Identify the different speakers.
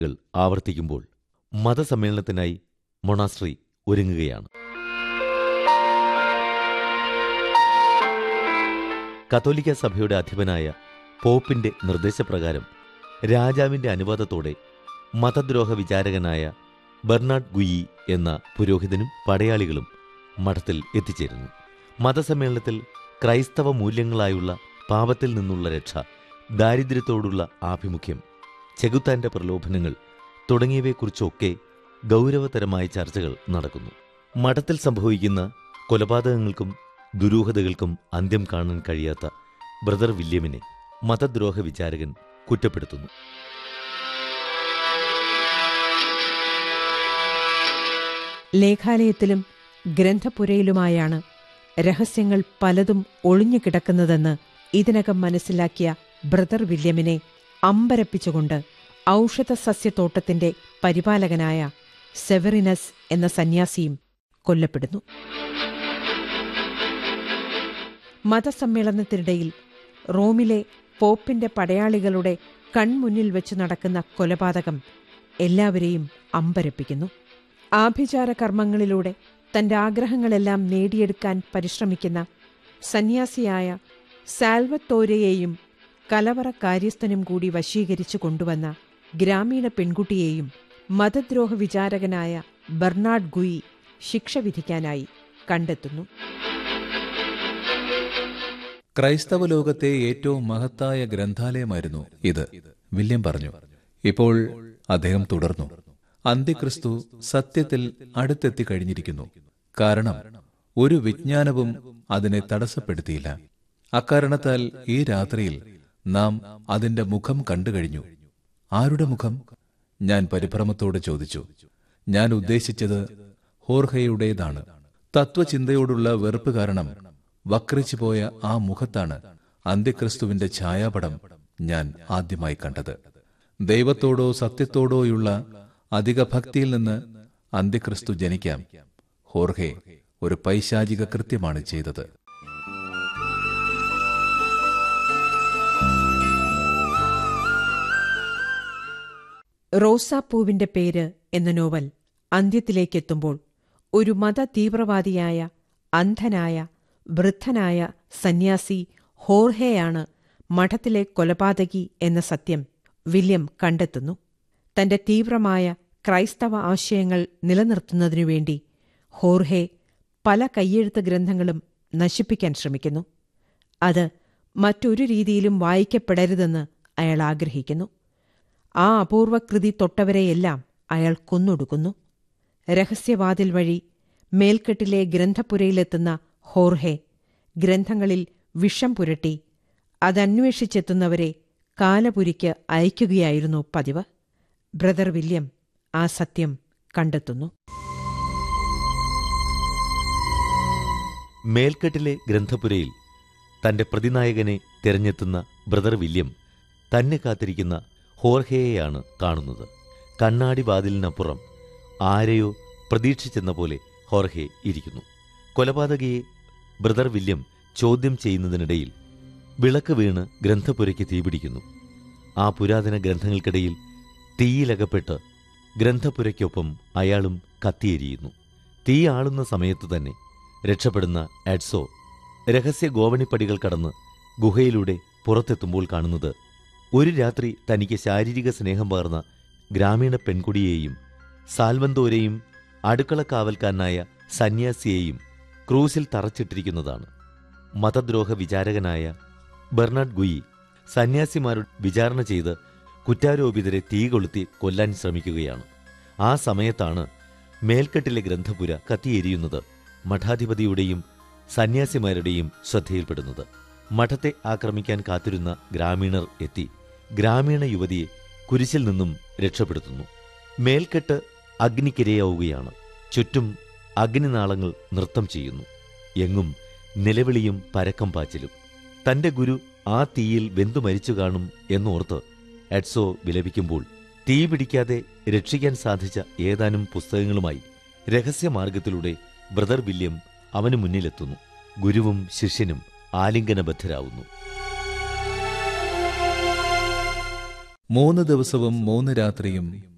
Speaker 1: കൾ ആവർത്തിക്കുമ്പോൾ മതസമ്മേളനത്തിനായി മൊണാസ്ട്രി ഒരുങ്ങുകയാണ് കത്തോലിക്ക സഭയുടെ അധിപനായ പോപ്പിന്റെ നിർദ്ദേശപ്രകാരം രാജാവിന്റെ അനുവാദത്തോടെ മതദ്രോഹ വിചാരകനായ ബെർണാഡ് ഗുയി എന്ന പുരോഹിതനും പടയാളികളും മഠത്തിൽ എത്തിച്ചേരുന്നു മതസമ്മേളനത്തിൽ ക്രൈസ്തവ മൂല്യങ്ങളായുള്ള പാപത്തിൽ നിന്നുള്ള രക്ഷ ദാരിദ്ര്യത്തോടുള്ള ആഭിമുഖ്യം ചെകുത്താന്റെ പ്രലോഭനങ്ങൾ തുടങ്ങിയവയെക്കുറിച്ചൊക്കെ ഗൗരവതരമായ ചർച്ചകൾ നടക്കുന്നു മഠത്തിൽ സംഭവിക്കുന്ന കൊലപാതകങ്ങൾക്കും ദുരൂഹതകൾക്കും അന്ത്യം കാണാൻ കഴിയാത്ത ബ്രദർ വില്യമിനെ മതദ്രോഹ വിചാരകൻ കുറ്റപ്പെടുത്തുന്നു
Speaker 2: ലേഖാലയത്തിലും ഗ്രന്ഥപുരയിലുമായാണ് രഹസ്യങ്ങൾ പലതും ഒളിഞ്ഞു കിടക്കുന്നതെന്ന് ഇതിനകം മനസ്സിലാക്കിയ ബ്രദർ വില്യമിനെ അമ്പരപ്പിച്ചുകൊണ്ട് ഔഷധ സസ്യത്തോട്ടത്തിന്റെ പരിപാലകനായ സെവറിനസ് എന്ന സന്യാസിയും കൊല്ലപ്പെടുന്നു മതസമ്മേളനത്തിനിടയിൽ റോമിലെ പോപ്പിന്റെ പടയാളികളുടെ കൺമുന്നിൽ വെച്ച് നടക്കുന്ന കൊലപാതകം എല്ലാവരെയും അമ്പരപ്പിക്കുന്നു ആഭിചാര കർമ്മങ്ങളിലൂടെ തന്റെ ആഗ്രഹങ്ങളെല്ലാം നേടിയെടുക്കാൻ പരിശ്രമിക്കുന്ന സന്യാസിയായ സാൽവത്തോരയെയും കലവറ കാര്യസ്ഥനും കൂടി വശീകരിച്ചു കൊണ്ടുവന്ന ഗ്രാമീണ പെൺകുട്ടിയെയും മതദ്രോഹ വിചാരകനായ ബെർണാഡ് ഗുയി ശിക്ഷ വിധിക്കാനായി കണ്ടെത്തുന്നു
Speaker 3: ക്രൈസ്തവ ലോകത്തെ ഏറ്റവും മഹത്തായ ഗ്രന്ഥാലയമായിരുന്നു ഇത് വില്യം പറഞ്ഞു ഇപ്പോൾ അദ്ദേഹം തുടർന്നു അന്ത്യക്രിസ്തു സത്യത്തിൽ അടുത്തെത്തി കഴിഞ്ഞിരിക്കുന്നു കാരണം ഒരു വിജ്ഞാനവും അതിനെ തടസ്സപ്പെടുത്തിയില്ല അക്കാരണത്താൽ ഈ രാത്രിയിൽ നാം അതിന്റെ മുഖം കണ്ടു കഴിഞ്ഞു ആരുടെ മുഖം ഞാൻ പരിഭ്രമത്തോടെ ചോദിച്ചു ഞാൻ ഉദ്ദേശിച്ചത് ഹോർഹയുടേതാണ് തത്വചിന്തയോടുള്ള വെറുപ്പ് കാരണം വക്രിച്ചുപോയ ആ മുഖത്താണ് അന്ത്യക്രിസ്തുവിന്റെ ഛായാപടം ഞാൻ ആദ്യമായി കണ്ടത് ദൈവത്തോടോ സത്യത്തോടോയുള്ള അധിക ഭക്തിയിൽ നിന്ന് അന്ത്യക്രിസ്തു ജനിക്കാം ഹോർഹെ ഒരു പൈശാചിക കൃത്യമാണ് ചെയ്തത്
Speaker 2: റോസാപ്പൂവിന്റെ പേര് എന്ന നോവൽ അന്ത്യത്തിലേക്കെത്തുമ്പോൾ ഒരു മത തീവ്രവാദിയായ അന്ധനായ വൃദ്ധനായ സന്യാസി ഹോർഹെയാണ് മഠത്തിലെ കൊലപാതകി എന്ന സത്യം വില്യം കണ്ടെത്തുന്നു തന്റെ തീവ്രമായ ക്രൈസ്തവ ആശയങ്ങൾ നിലനിർത്തുന്നതിനുവേണ്ടി ഹോർഹെ പല കയ്യെഴുത്ത് ഗ്രന്ഥങ്ങളും നശിപ്പിക്കാൻ ശ്രമിക്കുന്നു അത് മറ്റൊരു രീതിയിലും വായിക്കപ്പെടരുതെന്ന് അയാൾ ആഗ്രഹിക്കുന്നു ആ അപൂർവകൃതി തൊട്ടവരെയെല്ലാം അയാൾ കൊന്നൊടുക്കുന്നു രഹസ്യവാതിൽ വഴി മേൽക്കെട്ടിലെ ഗ്രന്ഥപുരയിലെത്തുന്ന ഹോർഹെ ഗ്രന്ഥങ്ങളിൽ വിഷം പുരട്ടി അതന്വേഷിച്ചെത്തുന്നവരെ കാലപുരിക്ക് അയക്കുകയായിരുന്നു പതിവ് ബ്രദർ വില്യം ആ സത്യം കണ്ടെത്തുന്നു
Speaker 1: മേൽക്കെട്ടിലെ ഗ്രന്ഥപുരയിൽ തന്റെ പ്രതിനായകനെ തിരഞ്ഞെത്തുന്ന ബ്രദർ വില്യം തന്നെ കാത്തിരിക്കുന്ന ഹോർഹയെയാണ് കാണുന്നത് കണ്ണാടി വാതിലിനപ്പുറം ആരെയോ പ്രതീക്ഷിച്ചെന്ന പോലെ ഹോർഹെ ഇരിക്കുന്നു കൊലപാതകയെ ബ്രദർ വില്യം ചോദ്യം ചെയ്യുന്നതിനിടയിൽ വിളക്ക് വീണ് ഗ്രന്ഥപുരയ്ക്ക് തീപിടിക്കുന്നു ആ പുരാതന ഗ്രന്ഥങ്ങൾക്കിടയിൽ തീയിലകപ്പെട്ട് ഗ്രന്ഥപുരയ്ക്കൊപ്പം അയാളും കത്തിയെരിയുന്നു തീ ആളുന്ന സമയത്തു തന്നെ രക്ഷപ്പെടുന്ന എഡ്സോ രഹസ്യ ഗോവണിപ്പടികൾ കടന്ന് ഗുഹയിലൂടെ പുറത്തെത്തുമ്പോൾ കാണുന്നത് ഒരു രാത്രി തനിക്ക് ശാരീരിക സ്നേഹം പകർന്ന ഗ്രാമീണ പെൺകുടിയെയും സാൽവന്തോരെയും അടുക്കള കാവൽക്കാരനായ സന്യാസിയെയും ക്രൂസിൽ തറച്ചിട്ടിരിക്കുന്നതാണ് മതദ്രോഹ വിചാരകനായ ബെർണാഡ് ഗുയി സന്യാസിമാരുടെ വിചാരണ ചെയ്ത് കുറ്റാരോപിതരെ തീ കൊളുത്തി കൊല്ലാൻ ശ്രമിക്കുകയാണ് ആ സമയത്താണ് മേൽക്കെട്ടിലെ ഗ്രന്ഥപുര കത്തിയെരിയുന്നത് മഠാധിപതിയുടെയും സന്യാസിമാരുടെയും ശ്രദ്ധയിൽപ്പെടുന്നത് മഠത്തെ ആക്രമിക്കാൻ കാത്തിരുന്ന ഗ്രാമീണർ എത്തി ഗ്രാമീണ യുവതിയെ കുരിശിൽ നിന്നും രക്ഷപ്പെടുത്തുന്നു മേൽക്കെട്ട് അഗ്നിക്കിരയാവുകയാണ് ചുറ്റും അഗ്നിനാളങ്ങൾ നൃത്തം ചെയ്യുന്നു എങ്ങും നിലവിളിയും പരക്കം പാച്ചിലും തന്റെ ഗുരു ആ തീയിൽ വെന്തു മരിച്ചു കാണും എന്നോർത്ത് എഡ്സോ വിലപിക്കുമ്പോൾ തീ പിടിക്കാതെ രക്ഷിക്കാൻ സാധിച്ച ഏതാനും പുസ്തകങ്ങളുമായി രഹസ്യമാർഗത്തിലൂടെ ബ്രദർ വില്യം അവന് മുന്നിലെത്തുന്നു ഗുരുവും ശിഷ്യനും ആലിംഗനബദ്ധരാവുന്നു
Speaker 3: മൂന്ന് ദിവസവും മൂന്ന് രാത്രിയും